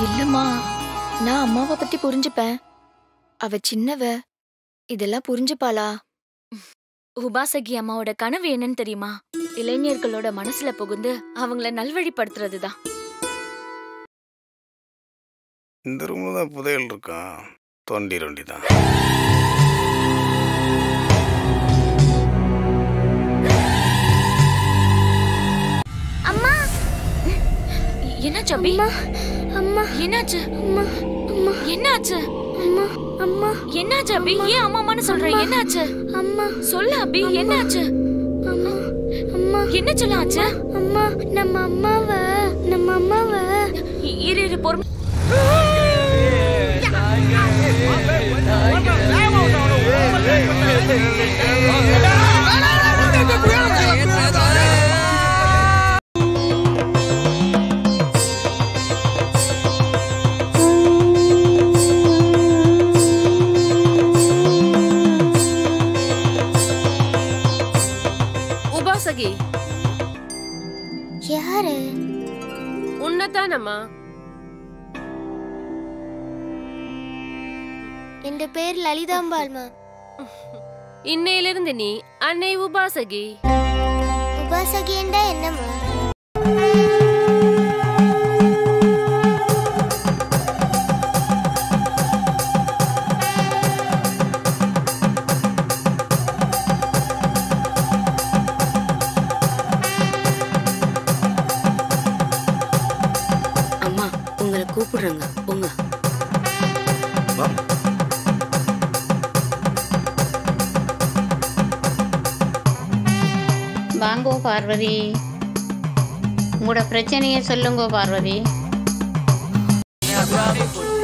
இல்லம்மா நான் அம்மாவை பத்தி புரிஞ்சுப்பேன் அவ சின்னவ இதெல்லாம் புரிஞ்சுப்பாளா உபாசகி அம்மாவோட கனவு என்னன்னு தெரியுமா இளைஞர்களோட மனசுல புகுந்து அவங்கள நல்வழிப்படுத்துறதுதான் இந்த ரூமில் தான் புதையல் இருக்கான் தோண்டிட வேண்டிதான் அம்மா என்னாச்சு அபி அம்மா என்னாச்சு அம்மா அம்மா என்னாச்சு அம்மா அம்மா என்னாச்சு அபி ஏன் அம்மா அம்மான்னு சொல்ற என்னாச்சு அம்மா சொல்லு அபி என்னாச்சு அம்மா அம்மா என்ன சொல்ல ஆச்சு அம்மா நம்ம அம்மாவை நம்ம அம்மாவை இ- இரு இரு பொறுமை உபாசகி யாரு உன்னதானம்மா என் பேர் லலிதாம்பாள்மா இன்னையிலிருந்து நீ அன்னை உபாசகி உபாசகி என்றா என்னம்மா அம்மா உங்களை கூப்பிடுறாங்க போங்க வாங்கோ பார்வதி உங்களோட பிரச்சனையை சொல்லுங்கோ பார்வதி